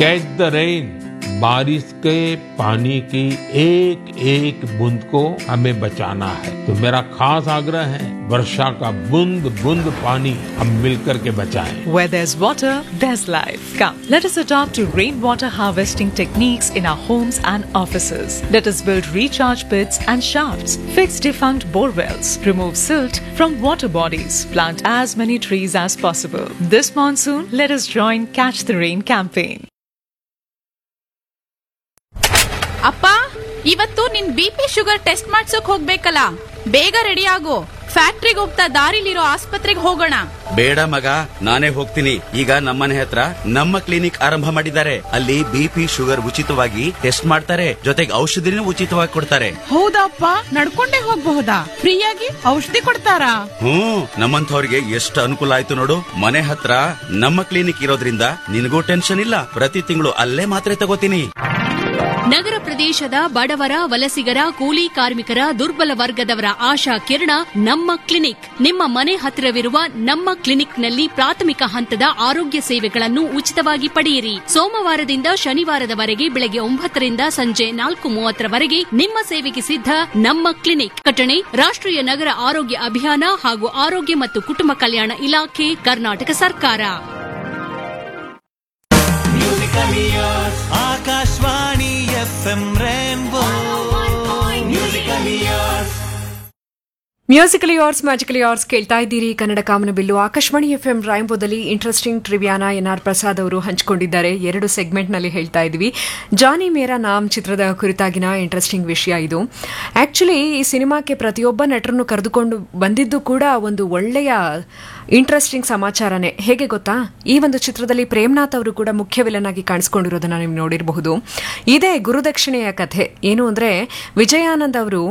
Catch the rain बारिश के पानी की एक एक बूंद को हमें बचाना है तो मेरा खास आग्रह है वर्षा का बूंद बूंद पानी हम मिलकर के बचाएं Where there's water, there's life. Come, let us adopt to rainwater harvesting techniques in our homes and offices. Let us build recharge pits and shafts, fix defunct bore wells, remove silt from water bodies, plant as many trees as possible. This monsoon, let us join Catch the Rain campaign. ಅಪ್ಪ ಇವತ್ತು ನಿನ್ B P sugar test ಮಾಡ್ಸೋಕ್ ಹೋಗ್ಬೇಕಲ್ಲ ಬೇಗ ready ಆಗು ಫ್ಯಾಕ್ಟ್ರಿಗೆ ಹೋಗ್ತಾ ದಾರಿಲಿರೋ ಆಸ್ಪತ್ರೆಗೆ ಹೋಗೋಣ ಬೇಡ ಮಗ ನಾನೇ ಹೋಗ್ತೀನಿ ಈಗ ನಮ್ಮನೆ ಹತ್ರ ನಮ್ಮ ಕ್ಲಿನಿಕ್ ಆರಂಭ ಮಾಡಿದ್ದಾರೆ ಅಲ್ಲಿ ಬಿಪಿ ಶುಗರ್ ಉಚಿತವಾಗಿ ಟೆಸ್ಟ್ ಮಾಡ್ತಾರೆ ಜೊತೆಗೆ ಔಷಧಿನೂ ಉಚಿತವಾಗಿ ಕೊಡ್ತಾರೆ ಹೌದಪ್ಪ ನಡ್ಕೊಂಡೇ ಹೋಗ್ಬಹುದಾ ಫ್ರೀಯಾಗಿ ಔಷಧಿ ಕೊಡ್ತಾರಾ ಹ್ಮ್ ನಮ್ಮಂಥವ್ರಿಗೆ ಎಷ್ಟು ಅನುಕೂಲ ಆಯ್ತು ನೋಡು ಮನೆ ಹತ್ರ ನಮ್ಮ ಕ್ಲಿನಿಕ್ ಇರೋದ್ರಿಂದ ನಿನಗೂ ಟೆನ್ಷನ್ ಇಲ್ಲ ಪ್ರತಿ ತಿಂಗಳು ಅಲ್ಲೇ ಮಾತ್ರೆ ತಗೋತೀನಿ ನಗರ ಪ್ರದೇಶದ ಬಡವರ ವಲಸಿಗರ ಕೂಲಿ ಕಾರ್ಮಿಕರ ದುರ್ಬಲ ವರ್ಗದವರ ಆಶಾ ಕಿರಣ ನಮ್ಮ ಕ್ಲಿನಿಕ್ ನಿಮ್ಮ ಮನೆ ಹತ್ತಿರವಿರುವ ನಮ್ಮ ಕ್ಲಿನಿಕ್ನಲ್ಲಿ ಪ್ರಾಥಮಿಕ ಹಂತದ ಆರೋಗ್ಯ ಸೇವೆಗಳನ್ನು ಉಚಿತವಾಗಿ ಪಡೆಯಿರಿ ಸೋಮವಾರದಿಂದ ಶನಿವಾರದವರೆಗೆ ಬೆಳಗ್ಗೆ ಒಂಬತ್ತರಿಂದ ಸಂಜೆ ನಾಲ್ಕು ಮೂವತ್ತರವರೆಗೆ ನಿಮ್ಮ ಸೇವೆಗೆ ಸಿದ್ಧ ನಮ್ಮ ಕ್ಲಿನಿಕ್ ಕಟಣೆ ರಾಷ್ಟ್ರೀಯ ನಗರ ಆರೋಗ್ಯ ಅಭಿಯಾನ ಹಾಗೂ ಆರೋಗ್ಯ ಮತ್ತು ಕುಟುಂಬ ಕಲ್ಯಾಣ ಇಲಾಖೆ ಕರ್ನಾಟಕ ಸರ್ಕಾರ Akashvani F M rainbow musical years musically yours magically yours ಕೇಳ್ತಾ ಇದ್ದೀರಿ ಕನ್ನಡ ಕಾಮನ ಬಿಲ್ಲು ಆಕಾಶವಾಣಿ ಎಫ್ ಎಂ ರಾಯಂಬೋದಲ್ಲಿ ಇಂಟ್ರೆಸ್ಟಿಂಗ್ ಟ್ರಿವಿಯಾನ ಎನ್ ಆರ್ ಪ್ರಸಾದ್ ಅವರು ಹಂಚಿಕೊಂಡಿದ್ದಾರೆ ಎರಡು ಸೆಗ್ಮೆಂಟ್ನಲ್ಲಿ ಹೇಳ್ತಾ ಇದ್ವಿ ಜಾನಿ ಮೇರಾ ನಾಮ್ ಚಿತ್ರದ ಕುರಿತಾಗಿನ ಇಂಟ್ರೆಸ್ಟಿಂಗ್ ವಿಷಯ ಇದು ಆಕ್ಚುಲಿ ಈ ಸಿನಿಮಾಕ್ಕೆ ಪ್ರತಿಯೊಬ್ಬ ನಟರನ್ನು ಕರೆದುಕೊಂಡು ಬಂದಿದ್ದು ಕೂಡ ಒಂದು ಒಳ್ಳೆಯ ಇಂಟ್ರೆಸ್ಟಿಂಗ್ ಸಮಾಚಾರನೇ ಹೇಗೆ ಗೊತ್ತಾ ಈ ಒಂದು ಚಿತ್ರದಲ್ಲಿ ಪ್ರೇಮ್ನಾಥ್ ಅವರು ಕೂಡ ಮುಖ್ಯ ವಿಲನ್ ಆಗಿ ಕಾಣಿಸ್ಕೊಂಡಿರೋದನ್ನ ನೀವು ನೋಡಿರಬಹುದು ಇದೇ ಗುರುದಕ್ಷಿಣೆಯ ಕಥೆ ಏನು ಅಂದ್ರೆ ವಿಜಯಾನಂದ್ ಅವರು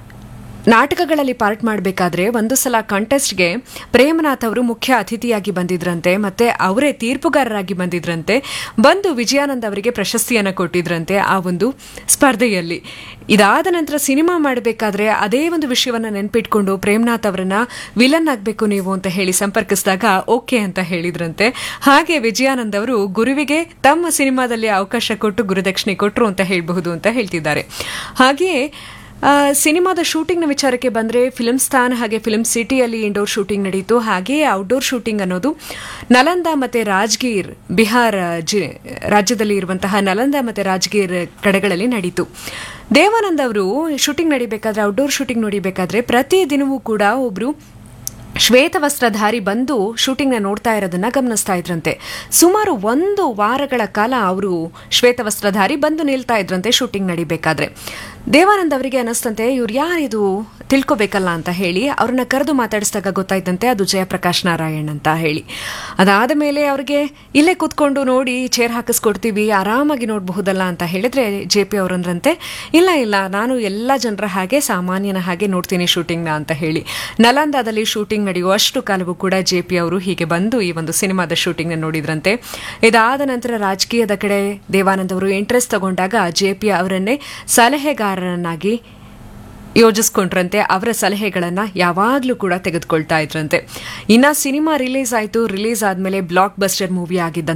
ನಾಟಕಗಳಲ್ಲಿ ಪಾರ್ಟ್ ಮಾಡಬೇಕಾದ್ರೆ ಒಂದು ಸಲ ಕಂಟೆಸ್ಟ್ಗೆ ಪ್ರೇಮನಾಥ್ ಅವರು ಮುಖ್ಯ ಅತಿಥಿಯಾಗಿ ಬಂದಿದ್ರಂತೆ ಮತ್ತೆ ಅವರೇ ತೀರ್ಪುಗಾರರಾಗಿ ಬಂದಿದ್ರಂತೆ ಬಂದು ವಿಜಯಾನಂದ್ ಅವರಿಗೆ ಪ್ರಶಸ್ತಿಯನ್ನು ಕೊಟ್ಟಿದ್ರಂತೆ ಆ ಒಂದು ಸ್ಪರ್ಧೆಯಲ್ಲಿ ಇದಾದ ನಂತರ ಸಿನಿಮಾ ಮಾಡಬೇಕಾದ್ರೆ ಅದೇ ಒಂದು ವಿಷಯವನ್ನು ನೆನ್ಪಿಟ್ಕೊಂಡು ಪ್ರೇಮ್ನಾಥ್ ಅವರನ್ನ ವಿಲನ್ ಆಗಬೇಕು ನೀವು ಅಂತ ಹೇಳಿ ಸಂಪರ್ಕಿಸಿದಾಗ ಓಕೆ ಅಂತ ಹೇಳಿದ್ರಂತೆ ಹಾಗೆ ವಿಜಯಾನಂದ್ ಅವರು ಗುರುವಿಗೆ ತಮ್ಮ ಸಿನಿಮಾದಲ್ಲಿ ಅವಕಾಶ ಕೊಟ್ಟು ಗುರುದಕ್ಷಿಣೆ ಕೊಟ್ಟರು ಅಂತ ಹೇಳಬಹುದು ಅಂತ ಹೇಳ್ತಿದ್ದಾರೆ ಹಾಗೆಯೇ ಆ, ಸಿನಿಮಾದ ಶೂಟಿಂಗ್ನ ವಿಚಾರಕ್ಕೆ ಬಂದರೆ ಫಿಲ್ಮ್ ಸ್ಥಾನ್ ಹಾಗೆ ಫಿಲ್ಮ್ ಸಿಟಿಯಲ್ಲಿ ಇಂಡೋರ್ ಶೂಟಿಂಗ್ ನಡೀತು ಹಾಗೆಯೇ ಔಟ್ಡೋರ್ ಶೂಟಿಂಗ್ ಅನ್ನೋದು ನಲಂದ ಮತ್ತು ರಾಜ್ಗೀರ್ ಬಿಹಾರ ಜಿ ರಾಜ್ಯದಲ್ಲಿ ಇರುವಂತಹ ನಲಂದ ಮತ್ತು ರಾಜ್ಗೀರ್ ಕಡೆಗಳಲ್ಲಿ ನಡೀತು ದೇವಾನಂದ್ ಅವರು ಶೂಟಿಂಗ್ ನಡಿಬೇಕಾದ್ರೆ ಔಟ್ಡೋರ್ ಶೂಟಿಂಗ್ ನೋಡಿಬೇಕಾದ್ರೆ ಪ್ರತಿ ದಿನವೂ ಕೂಡ ಒಬ್ರು ಶ್ವೇತವಸ್ತ್ರಧಾರಿ ಬಂದು ಶೂಟಿಂಗ್ನ ನೋಡ್ತಾ ಇರೋದನ್ನ ಗಮನಿಸ್ತಾ ಇದ್ರಂತೆ ಸುಮಾರು ಒಂದು ವಾರಗಳ ಕಾಲ ಅವರು ಶ್ವೇತವಸ್ತ್ರಧಾರಿ ಬಂದು ನಿಲ್ತಾ ಇದ್ರಂತೆ ಶೂಟಿಂಗ್ ನಡಿಬೇಕಾದ್ರೆ ದೇವಾನಂದ್ ಅವರಿಗೆ ಅನಿಸ್ತಂತೆ ಇವ್ರು ಯಾರಿದು ತಿಳ್ಕೊಬೇಕಲ್ಲ ಅಂತ ಹೇಳಿ ಅವ್ರನ್ನ ಕರೆದು ಮಾತಾಡಿಸಿದಾಗ ಗೊತ್ತಾಯ್ತಂತೆ ಅದು ಜಯಪ್ರಕಾಶ್ ನಾರಾಯಣ್ ಅಂತ ಹೇಳಿ ಅದಾದ ಮೇಲೆ ಅವ್ರಿಗೆ ಇಲ್ಲೇ ಕೂತ್ಕೊಂಡು ನೋಡಿ ಚೇರ್ ಹಾಕಿಸ್ಕೊಡ್ತೀವಿ ಆರಾಮಾಗಿ ನೋಡಬಹುದಲ್ಲ ಅಂತ ಹೇಳಿದ್ರೆ ಜೆ ಪಿ ಅವರಂದ್ರಂತೆ ಇಲ್ಲ ಇಲ್ಲ ನಾನು ಎಲ್ಲ ಜನರ ಹಾಗೆ ಸಾಮಾನ್ಯನ ಹಾಗೆ ನೋಡ್ತೀನಿ ಶೂಟಿಂಗ್ನ ಅಂತ ಹೇಳಿ ನಲಂದಾದಲ್ಲಿ ಶೂಟಿಂಗ್ ನಡೆಯುವ ಅಷ್ಟು ಕಾಲವೂ ಕೂಡ ಜೆ ಪಿ ಅವರು ಹೀಗೆ ಬಂದು ಈ ಒಂದು ಸಿನಿಮಾದ ಶೂಟಿಂಗ್ನ ನೋಡಿದ್ರಂತೆ ಇದಾದ ನಂತರ ರಾಜಕೀಯದ ಕಡೆ ದೇವಾನಂದ್ ಅವರು ಇಂಟ್ರೆಸ್ಟ್ ತಗೊಂಡಾಗ ಜೆ ಪಿ ಅವರನ್ನೇ ಸಲಹೆಗಾರರನ್ನಾಗಿ ಯೋಜಿಸ್ಕೊಂಡ್ರಂತೆ ಅವರ ಸಲಹೆಗಳನ್ನು ಯಾವಾಗಲೂ ಕೂಡ ತೆಗೆದುಕೊಳ್ತಾ ಇದ್ರಂತೆ ಇನ್ನು ಸಿನಿಮಾ ರಿಲೀಸ್ ಆಯಿತು ರಿಲೀಸ್ ಆದಮೇಲೆ ಬ್ಲಾಕ್ ಬಸ್ಟರ್ ಮೂವಿ ಆಗಿದ್ದಂತೆ